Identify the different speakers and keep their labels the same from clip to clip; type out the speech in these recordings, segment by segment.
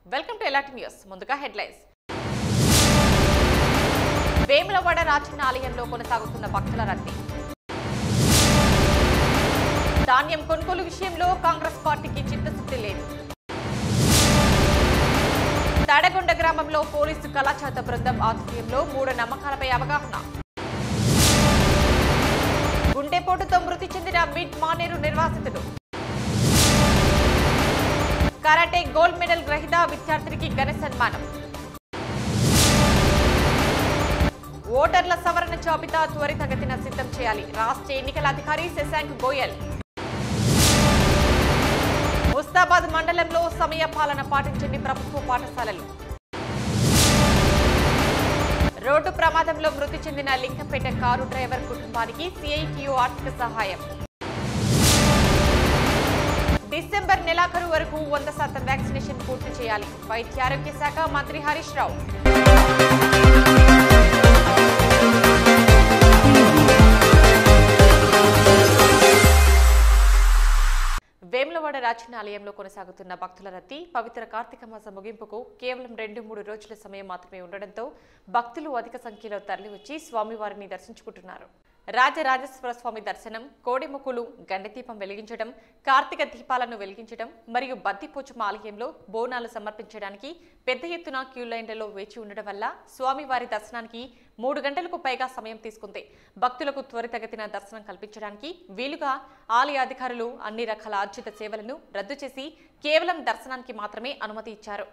Speaker 1: welcome to ఎలాంటి news ముందుగా headlines Vemulawada Rajanna ఆలయంలో కొనసాగుతున్న భక్తుల రద్దీ ధాన్యం కొనుగోలు విషయంలో కాంగ్రెస్ పార్టీకి చిత్తశుద్ధి లేదు తడగొండ గ్రామంలో పోలీసు కళాచాత బృందం ఆధ్వర్యంలో మూఢ నమ్మకాలపై అవగాహన గుండెపోటుతో మృతి చెందిన మిడ్ మానేరు నిర్వాసితుడు కరాటే గోల్డ్ మెడల్ గ్రహీత విద్యార్థినికి ఘన సన్మానం ఓటర్ల సవరణ జాబితా త్వరితగతిన సిద్ధం చేయాలి రాష్ట్ర ఎన్నికల అధికారి శశాంక్ గోయల్ ముస్తాబాద్ మండలంలో సమయ పాలన పాటించండి ప్రభుత్వ పాఠశాలలు రోడ్డు ప్రమాదంలో మృతి చెందిన లింగంపేట కారు డ్రైవర్ కుటుంబానికి సిఐటియు ఆర్థిక సహాయం డిసెంబర్ నెలాఖరు వరకు వంద శాతం వ్యాక్సినేషన్ పూర్తి చేయాలి వైద్య ఆరోగ్య శాఖ మంత్రి హరీష్ రావు వేములవాడ రాచన్న ఆలయంలో కొనసాగుతున్న భక్తుల రద్దీ పవిత్ర కార్తీక మాస ముగింపుకు కేవలం రెండు మూడు రోజుల సమయం మాత్రమే ఉండడంతో భక్తులు అధిక సంఖ్యలో తరలివచ్చి స్వామివారిని దర్శించుకుంటున్నారు రాజరాజేశ్వర స్వామి దర్శనం కోడెముక్కులు గండదీపం వెలిగించడం కార్తీక దీపాలను వెలిగించడం మరియు బద్దిపోచమ్మ ఆలయంలో బోనాలు సమర్పించడానికి పెద్ద ఎత్తున క్యూ లైన్లలో వేచి ఉండడం వల్ల స్వామివారి దర్శనానికి మూడు గంటలకు పైగా సమయం తీసుకుంది భక్తులకు త్వరితగతిన దర్శనం కల్పించడానికి వీలుగా ఆలయ అధికారులు అన్ని రకాల అర్జిత సేవలను రద్దు చేసి కేవలం దర్శనానికి మాత్రమే అనుమతి ఇచ్చారు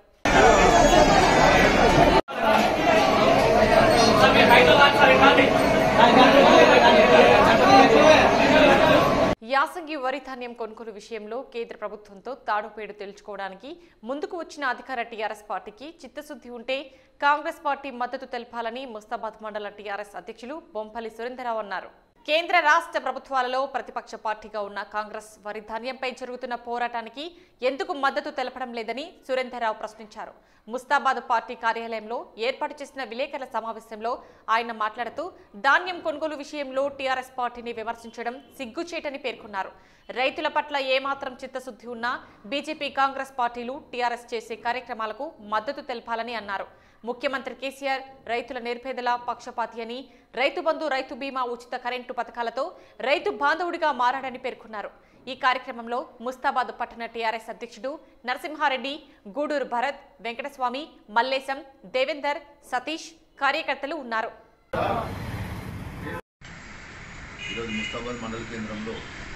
Speaker 1: యాసంగి వరి ధాన్యం కొనుగోలు విషయంలో కేంద్ర ప్రభుత్వంతో తాడుపేడు తెలుసుకోవడానికి ముందుకు వచ్చిన అధికార టీఆర్ఎస్ పార్టీకి చిత్తశుద్ధి ఉంటే కాంగ్రెస్ పార్టీ మద్దతు తెలపాలని ముస్తాబాద్ మండల టీఆర్ఎస్ అధ్యక్షులు బొంపల్లి సురేందరరావు అన్నారు కేంద్ర రాష్ట్ర ప్రభుత్వాలలో ప్రతిపక్ష పార్టీగా ఉన్న కాంగ్రెస్ వరి ధాన్యంపై జరుగుతున్న పోరాటానికి ఎందుకు మద్దతు తెలపడం లేదని సురేందర్రావు ప్రశ్నించారు ముస్తాబాద్ పార్టీ కార్యాలయంలో ఏర్పాటు చేసిన విలేకరుల సమావేశంలో ఆయన మాట్లాడుతూ ధాన్యం కొనుగోలు విషయంలో టీఆర్ఎస్ పార్టీని విమర్శించడం సిగ్గుచేటని పేర్కొన్నారు రైతుల పట్ల ఏమాత్రం చిత్తశుద్ధి ఉన్నా బీజేపీ కాంగ్రెస్ పార్టీలు టీఆర్ఎస్ చేసే కార్యక్రమాలకు మద్దతు తెలపాలని అన్నారు ముఖ్యమంత్రి కేసీఆర్ రైతుల నిర్భేదల పక్షపాతి అని రైతు బంధు రైతు బీమా ఉచిత కరెంటు పథకాలతో రైతు బాంధవుడిగా మారాడని పేర్కొన్నారు ఈ కార్యక్రమంలో ముస్తాబాద్ పట్టణ టీఆర్ఎస్ అధ్యక్షుడు నరసింహారెడ్డి గూడూరు భరత్ వెంకటస్వామి మల్లేశం దేవేందర్ సతీష్ కార్యకర్తలు ఉన్నారు
Speaker 2: ఈరోజు ముస్తాబాద్ మండల కేంద్రంలో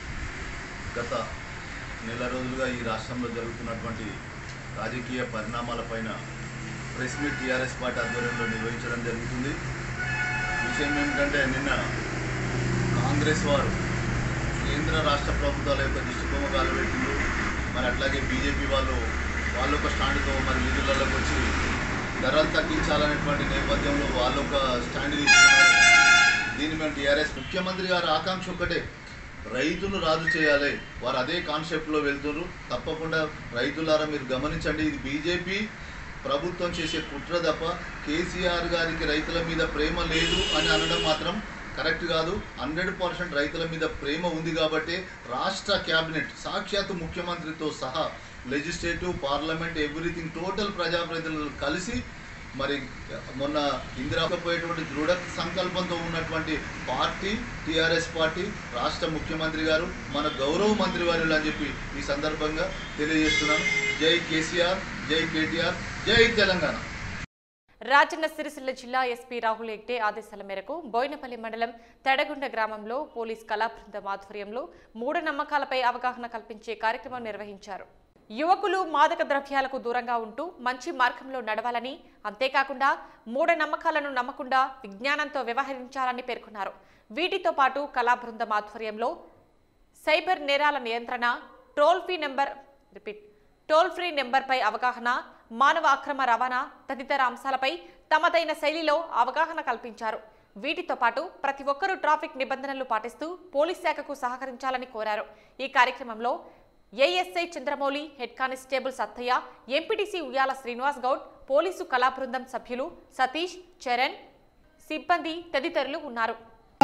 Speaker 2: గత నెల రోజులుగా ఈ రాష్ట్రంలో జరుగుతున్నటువంటి రాజకీయ పరిణామాలపైన ప్రెస్ మీట్ టీఆర్ఎస్ పార్టీ ఆధ్వర్యంలో నిర్వహించడం జరుగుతుంది విషయం ఏమిటంటే నిన్న కాంగ్రెస్ వారు కేంద్ర రాష్ట్ర ప్రభుత్వాల యొక్క దిష్టిబొమ్మ కాలబెట్టిండు మరి అట్లాగే బీజేపీ వాళ్ళు వాళ్ళ ఒక స్టాండ్తో మరి వీధులలోకి వచ్చి ధరలు తగ్గించాలనేటువంటి నేపథ్యంలో వాళ్ళు ఒక స్టాండ్ తీసుకున్నారు దీన్ని మేము టీఆర్ఎస్ ముఖ్యమంత్రి గారి ఆకాంక్ష ఒక్కటే రైతును రాజు చేయాలి వారు అదే కాన్సెప్ట్లో వెళ్తున్నారు తప్పకుండా రైతులారా మీరు గమనించండి ఇది బీజేపీ ప్రభుత్వం చేసే కుట్ర తప్ప కేసీఆర్ గారికి రైతుల మీద ప్రేమ లేదు అని అనడం మాత్రం కరెక్ట్ కాదు హండ్రెడ్ పర్సెంట్ రైతుల మీద ప్రేమ ఉంది కాబట్టి రాష్ట్ర క్యాబినెట్ సాక్షాత్తు ముఖ్యమంత్రితో సహా లెజిస్లేటివ్ పార్లమెంట్ ఎవ్రీథింగ్ టోటల్ ప్రజాప్రతినిధులు కలిసి మరి మొన్న ఇందిరాకపోయేటువంటి దృఢ సంకల్పంతో ఉన్నటువంటి పార్టీ టీఆర్ఎస్ పార్టీ రాష్ట్ర ముఖ్యమంత్రి గారు మన గౌరవ మంత్రి వారు అని చెప్పి ఈ సందర్భంగా తెలియజేస్తున్నాను జై కేసీఆర్ జై కేటీఆర్ జై తెలంగాణ
Speaker 1: రాజన్న సిరిసిల్ల జిల్లా ఎస్పీ రాహుల్ హెగ్డే ఆదేశాల మేరకు బోయినపల్లి మండలం తెడగుండ గ్రామంలో పోలీస్ కళా బృందం ఆధ్వర్యంలో మూఢనమ్మకాలపై అవగాహన కల్పించే కార్యక్రమం నిర్వహించారు యువకులు మాదక ద్రవ్యాలకు దూరంగా ఉంటూ మంచి మార్గంలో నడవాలని అంతేకాకుండా మూఢనమ్మకాలను నమ్మకుండా విజ్ఞానంతో వ్యవహరించాలని పేర్కొన్నారు వీటితో పాటు కళా బృందం ఆధ్వర్యంలో సైబర్ నేరాల నియంత్రణ toll free number repeat toll free నెంబర్పై అవగాహన మానవ అక్రమ రవాణా తదితర అంశాలపై తమదైన శైలిలో అవగాహన కల్పించారు వీటితో పాటు ప్రతి ఒక్కరూ ట్రాఫిక్ నిబంధనలు పాటిస్తూ పోలీస్ శాఖకు సహకరించాలని కోరారు ఈ కార్యక్రమంలో ASI Chandramouli head constable Sattaiah MPTC Uyyala Srinivas Goud police కళా బృందం సభ్యులు సతీష్ చరణ్ సిబ్బంది తదితరులు ఉన్నారు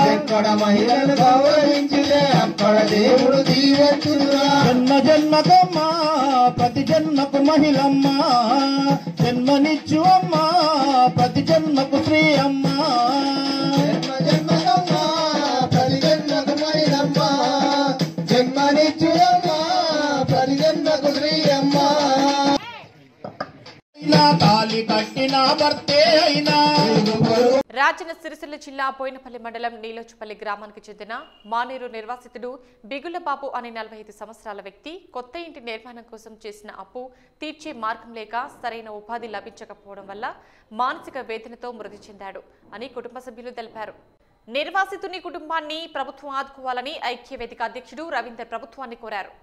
Speaker 3: ఎక్కడ మహిళను గౌరవించితే అక్కడ దేవుడు దీవెత్తురా
Speaker 4: జన్మ జన్మకమ్మా ప్రతి జన్మకు మహిళమ్మ జన్మనిచ్చు అమ్మా ప్రతి జన్మకు స్త్రీ అమ్మా
Speaker 3: జన్మ జన్మకమ్మ ప్రతి జన్మకు మహిళమ్మ జన్మనిచ్చురమ్మ ప్రతి జన్మకు స్త్రీ అమ్మ
Speaker 4: ఇలా తాలి కట్టిన భర్తే అయినా
Speaker 1: రాజన్న సిరిసిల్ల జిల్లా బోయినపల్లి మండలం నీలోచుపల్లి గ్రామానికి చెందిన మానేరు నిర్వాసితుడు బిగులబాబు అనే నలభై ఐదు సంవత్సరాల వ్యక్తి కొత్త ఇంటి నిర్మాణం కోసం చేసిన అప్పు తీర్చే మార్గం లేక సరైన ఉపాధి లభించకపోవడం వల్ల మానసిక వేదనతో మృతి చెందాడు అని కుటుంబ సభ్యులు తెలిపారు నిర్వాసితుని కుటుంబాన్ని ప్రభుత్వం ఆదుకోవాలని ఐక్యవేదిక అధ్యక్షుడు రవీందర్ ప్రభుత్వాన్ని కోరారు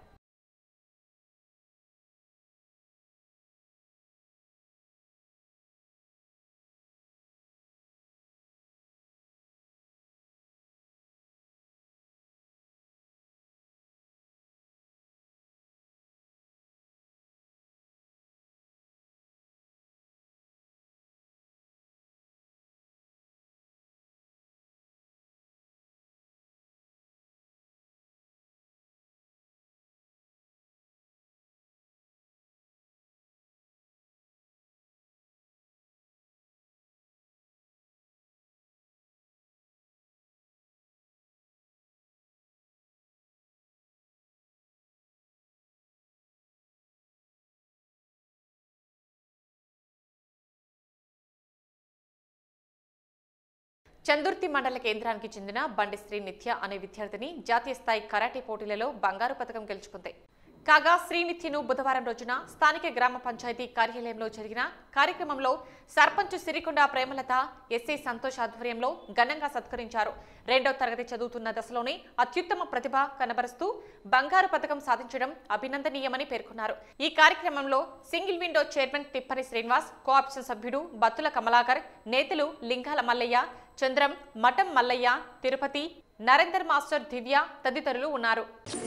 Speaker 1: చందుర్తి మండల కేంద్రానికి చెందిన బండి శ్రీ నిత్య అనే విద్యార్థిని జాతీయ స్థాయి కరాటే పోటీలలో బంగారు పథకం గెలుచుకుంది కాగా శ్రీనిత్యను బుధవారం రోజున స్థానిక గ్రామ పంచాయతీ కార్యాలయంలో జరిగిన కార్యక్రమంలో సర్పంచ్ సిరికొండ ప్రేమలత ఎస్ఐ సంతోష్ ఆధ్వర్యంలో ఘనంగా సత్కరించారు రెండో తరగతి చదువుతున్న దశలోనే అత్యుత్తమ ప్రతిభ కనబరుస్తూ బంగారు పథకం సాధించడం అభినందనీయమని పేర్కొన్నారు ఈ కార్యక్రమంలో single window chairman Thippani Srinivas cooption సభ్యుడు బత్తుల కమలాకర్ నేతలు లింగాల మల్లయ్య చంద్రం మఠం మల్లయ్య తిరుపతి నరేందర్ మాస్టర్ దివ్య తదితరులు ఉన్నారు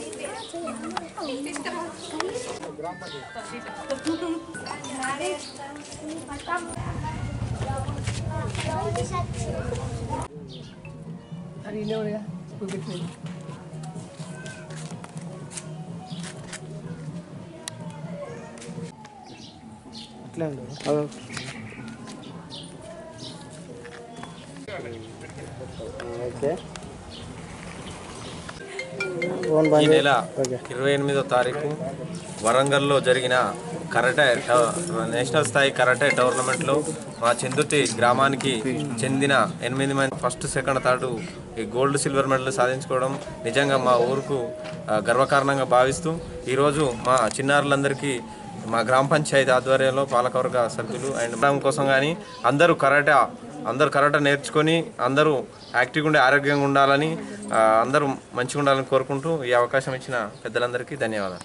Speaker 5: ఈ నెల ఇరవై ఎనిమిదో తారీఖు వరంగల్లో జరిగిన కరాటే ట- నేషనల్ స్థాయి కరాటే టోర్నమెంట్లో మా చందుర్తి గ్రామానికి చెందిన ఎనిమిది మంది ఫస్ట్ సెకండ్ థర్డ్ ఈ గోల్డ్ సిల్వర్ మెడల్ సాధించుకోవడం నిజంగా మా ఊరుకు ఆ, గర్వకారణంగా భావిస్తూ ఈరోజు మా చిన్నారులందరికీ మా గ్రామ పంచాయతీ ఆధ్వర్యంలో పాలకవర్గ సభ్యులు అండ్ గ్రామం కోసం కానీ అందరూ కరాటే అందరూ కరాటే నేర్చుకొని అందరూ యాక్టివ్గా ఉండి ఆరోగ్యంగా ఉండాలని ఆ, అందరూ మంచిగా ఉండాలని కోరుకుంటూ ఈ అవకాశం ఇచ్చిన పెద్దలందరికీ ధన్యవాదాలు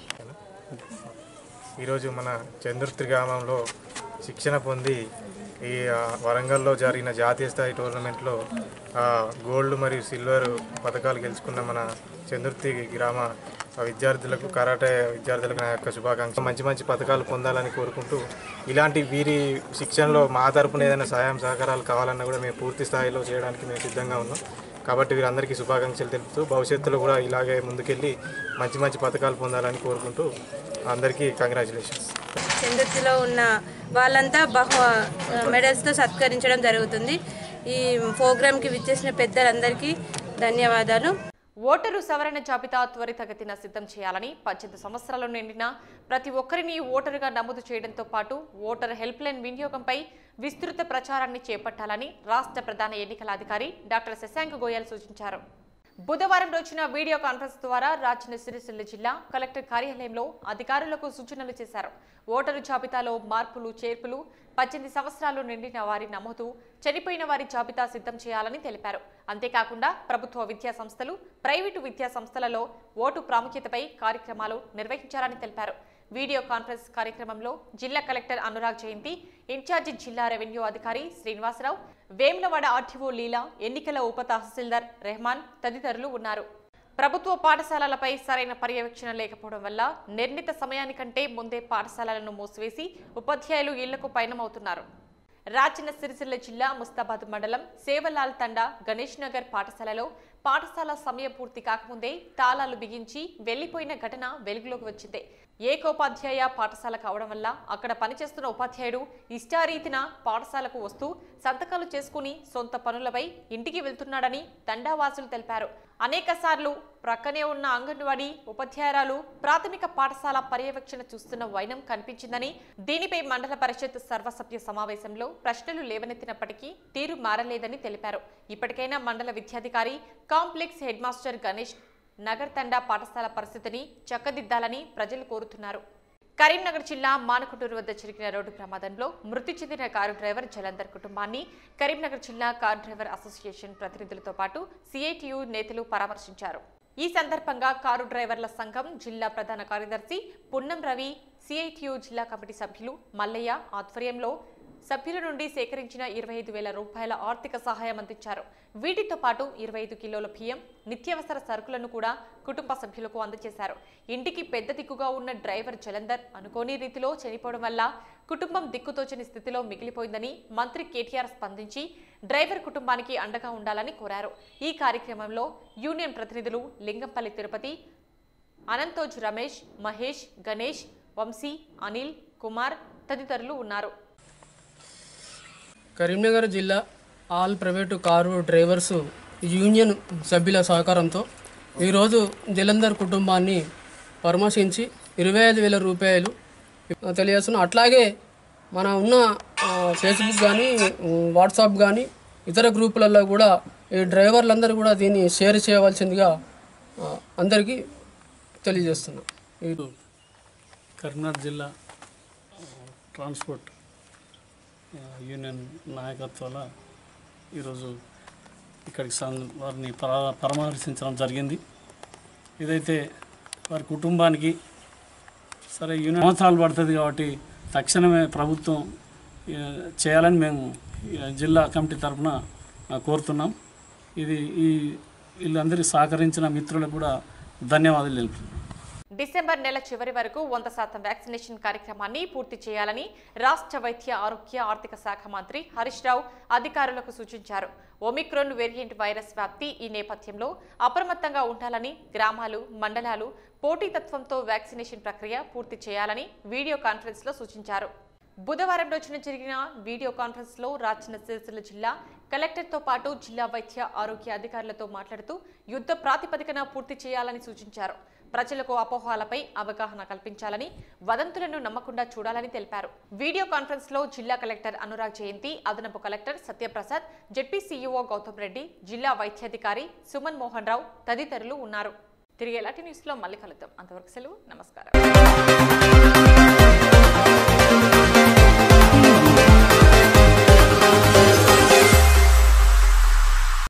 Speaker 6: ఈరోజు మన చంద్రుర్తి గ్రామంలో శిక్షణ పొంది ఈ ఆ, వరంగల్లో జరిగిన జాతీయ స్థాయి టోర్నమెంట్లో ఆ, గోల్డ్ మరియు సిల్వర్ పథకాలు గెలుచుకున్న మన చంద్రుర్తి గ్రామ విద్యార్థులకు కరాటే విద్యార్థులకు నా యొక్క శుభాకాంక్షలు మంచి మంచి పథకాలు పొందాలని కోరుకుంటూ ఇలాంటి వీరి శిక్షణలో మా తరపున ఏదైనా సహాయం సహకారాలు కావాలన్నా కూడా మేము పూర్తి స్థాయిలో చేయడానికి మేము సిద్ధంగా ఉన్నాం కాబట్టి వీరందరికీ శుభాకాంక్షలు తెలుపుతూ భవిష్యత్తులో కూడా ఇలాగే ముందుకెళ్ళి మంచి మంచి పథకాలు పొందాలని కోరుకుంటూ అందరికీ కంగ్రాచులేషన్స్
Speaker 7: చంద్రుతిలో ఉన్న వాళ్ళంతా బహు మెడల్స్తో సత్కరించడం జరుగుతుంది ఈ ప్రోగ్రామ్కి విచ్చేసిన పెద్దలందరికీ ధన్యవాదాలు
Speaker 1: ఓటరు సవరణ జాబితా త్వరితగతిన సిద్ధం చేయాలని పద్దెనిమిది సంవత్సరాలు నిండిన ప్రతి ఒక్కరిని ఓటరుగా నమోదు చేయడంతో పాటు ఓటర్ హెల్ప్ లైన్ వినియోగంపై విస్తృత ప్రచారాన్ని చేపట్టాలని రాష్ట్ర ప్రధాన ఎన్నికల అధికారి డాక్టర్ శశాంక్ గోయల్ సూచించారు బుధవారం రోజున వీడియో కాన్ఫరెన్స్ ద్వారా రాజన్న సిరిసిల్ల జిల్లా కలెక్టర్ కార్యాలయంలో అధికారులకు సూచనలు చేశారు ఓటరు జాబితాలో మార్పులు చేర్పులు పద్దెనిమిది సంవత్సరాలు నిండిన వారి నమోదు చనిపోయిన వారి జాబితా సిద్ధం చేయాలని తెలిపారు అంతేకాకుండా ప్రభుత్వ విద్యా సంస్థలు ప్రైవేటు విద్యా సంస్థలలో ఓటు ప్రాముఖ్యతపై కార్యక్రమాలు నిర్వహించాలని తెలిపారు వీడియో కాన్ఫరెన్స్ కార్యక్రమంలో జిల్లా కలెక్టర్ అనురాగ్ జయంతి ఇన్ఛార్జి జిల్లా రెవెన్యూ అధికారి శ్రీనివాసరావు వేములవాడ ఆర్టీఓ లీలా ఎన్నికల ఉప తహసీల్దార్ రెహమాన్ తదితరులు ఉన్నారు ప్రభుత్వ పాఠశాలలపై సరైన పర్యవేక్షణ లేకపోవడం వల్ల నిర్ణీత సమయానికంటే ముందే పాఠశాలలను మూసివేసి ఉపాధ్యాయులు ఇళ్లకు పయనమవుతున్నారు రాజన్న సిరిసిల్ల జిల్లా ముస్తాబాద్ మండలం సేవలాల్ తండా గణేష్ నగర్ పాఠశాలలో పాఠశాల సమయం పూర్తి కాకముందే తాళాలు బిగించి వెళ్లిపోయిన ఘటన వెలుగులోకి వచ్చింది ఏకోపాధ్యాయ పాఠశాల కావడం వల్ల అక్కడ పనిచేస్తున్న ఉపాధ్యాయుడు ఇష్టారీతిన పాఠశాలకు వస్తూ సంతకాలు చేసుకుని సొంత పనులపై ఇంటికి వెళ్తున్నాడని తండావాసులు తెలిపారు అనేక సార్లు ప్రక్కనే ఉన్న అంగన్వాడీ ఉపాధ్యాయురాలు ప్రాథమిక పాఠశాల పర్యవేక్షణ చూస్తున్న వైనం కనిపించిందని దీనిపై మండల పరిషత్ సర్వసభ్య సమావేశంలో ప్రశ్నలు లేవనెత్తినప్పటికీ తీరు మారలేదని తెలిపారు ఇప్పటికైనా మండల విద్యాధికారి complex head master Ganesh Nagar Thanda పాఠశాల పరిస్థితిని చక్కదిద్దాలని ప్రజలు కోరుతున్నారు కరీంనగర్ జిల్లా మానకొండూరు వద్ద జరిగిన రోడ్డు ప్రమాదంలో మృతి చెందిన కారు డ్రైవర్ జలంధర్ కుటుంబాన్ని కరీంనగర్ జిల్లా కార్ డ్రైవర్ అసోసియేషన్ ప్రతినిధులతో పాటు సిఐటియు నేతలు పరామర్శించారు ఈ సందర్భంగా కారు డ్రైవర్ల సంఘం జిల్లా ప్రధాన కార్యదర్శి పున్నం రవి సిఐటియు జిల్లా కమిటీ సభ్యులు మల్లయ్య ఆధ్వర్యంలో సభ్యుల నుండి సేకరించిన ఇరవై ఐదు వేల రూపాయల ఆర్థిక సహాయం అందించారు వీటితో పాటు ఇరవై ఐదు కిలోల బియ్యం నిత్యావసర సరుకులను కూడా కుటుంబ సభ్యులకు అందజేశారు ఇంటికి పెద్ద దిక్కుగా ఉన్న డ్రైవర్ జలంధర్ అనుకోని రీతిలో చనిపోవడం వల్ల కుటుంబం దిక్కుతోచని స్థితిలో మిగిలిపోయిందని మంత్రి కేటీఆర్ స్పందించి డ్రైవర్ కుటుంబానికి అండగా ఉండాలని కోరారు ఈ కార్యక్రమంలో యూనియన్ ప్రతినిధులు లింగంపల్లి తిరుపతి అనంతోజ్ రమేష్ మహేష్ గణేష్ వంశీ అనిల్ కుమార్ తదితరులు ఉన్నారు
Speaker 8: కరీంనగర్ జిల్లా all private car drivers union సభ్యుల సహకారంతో ఈరోజు జలంధర్ కుటుంబాన్ని పరామర్శించి ఇరవై ఐదు వేల రూపాయలు తెలియజేస్తున్నాం అట్లాగే మన ఉన్న ఆ, ఫేస్బుక్ కానీ వాట్సాప్ కానీ ఇతర గ్రూపులలో కూడా ఈ డ్రైవర్లందరూ కూడా దీన్ని షేర్ చేయవలసిందిగా ఆ, అందరికీ తెలియజేస్తున్నాం ఈ
Speaker 9: కరీంనగర్ జిల్లా ఆ, ట్రాన్స్పోర్ట్ ఆ, యూనియన్ నాయకత్వాల ఈరోజు ఇక్కడికి సం- వారిని పరా పరామర్శించడం జరిగింది ఇదైతే వారి కుటుంబానికి సరే యూనియన్ సంవత్సరాలు పడుతుంది కాబట్టి తక్షణమే ప్రభుత్వం ఆ, చేయాలని మేము ఈ జిల్లా కమిటీ తరఫున కోరుతున్నాం ఇది ఈ వీళ్ళందరికీ సహకరించిన మిత్రులకు కూడా ధన్యవాదాలు తెలుపుతున్నాం
Speaker 1: డిసెంబర్ నెల చివరి వరకు వంద శాతం వ్యాక్సినేషన్ కార్యక్రమాన్ని పూర్తి చేయాలని రాష్ట్ర వైద్య ఆరోగ్య ఆర్థిక శాఖ మంత్రి హరీష్ రావు అధికారులకు సూచించారు ఒమిక్రోన్ వేరియంట్ వైరస్ వ్యాప్తి ఈ నేపథ్యంలో అప్రమత్తంగా ఉండాలని గ్రామాలు మండలాలు పోటీతత్వంతో వ్యాక్సినేషన్ ప్రక్రియ పూర్తి చేయాలని వీడియో కాన్ఫరెన్స్లో సూచించారు బుధవారం రోజున జరిగిన వీడియో కాన్ఫరెన్స్ లో రాజన్న సిరిసిల్ల జిల్లా కలెక్టర్తో పాటు జిల్లా వైద్య ఆరోగ్య అధికారులతో మాట్లాడుతూ యుద్ధ ప్రాతిపదికన పూర్తి చేయాలని సూచించారు ప్రజలకు అపోహాలపై అవగాహన కల్పించాలని వదంతులను నమ్మకుండా చూడాలని తెలిపారు వీడియో కాన్ఫరెన్స్ లో జిల్లా కలెక్టర్ అనురాగ్ జయంతి అదనపు collector Satyaprasad ZP CEO Gautham Reddy జిల్లా వైద్యాధికారి సుమన్ మోహన్ రావు తదితరులు ఉన్నారు తిరిగి ఎలాంటి న్యూస్ లో మళ్ళీ కలుద్దాం అంతవరకు సెలవు నమస్కారం